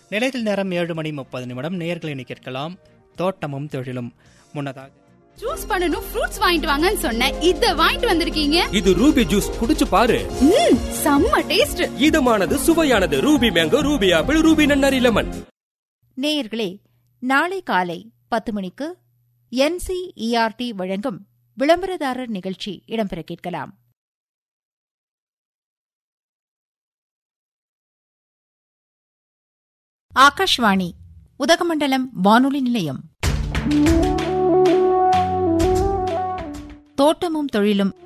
நிலையத்தில் நேரம் ஏழு மணி முப்பது நிமிடம் நேர்களை கேட்கலாம் தோட்டமும் தொழிலும் முன்னதாக ஜூஸ் பண்ணனும் ஃப்ரூட்ஸ் வாங்கிட்டு வாங்கன்னு சொன்னேன் இத வாங்கிட்டு வந்திருக்கீங்க இது ரூபி ஜூஸ் குடிச்சு பாரு ம் செம்ம டேஸ்ட் இதமானது சுவையானது Ruby mango Ruby apple Ruby நன்னாரி லெமன் நேயர்களே நாளை காலை பத்து மணிக்கு என்சிஇஆர்டி வழங்கும் விளம்பரதாரர் நிகழ்ச்சி இடம்பெற கேட்கலாம் ஆகாஷ்வாணி உதகமண்டலம் வானொலி நிலையம் தோட்டமும் தொழிலும்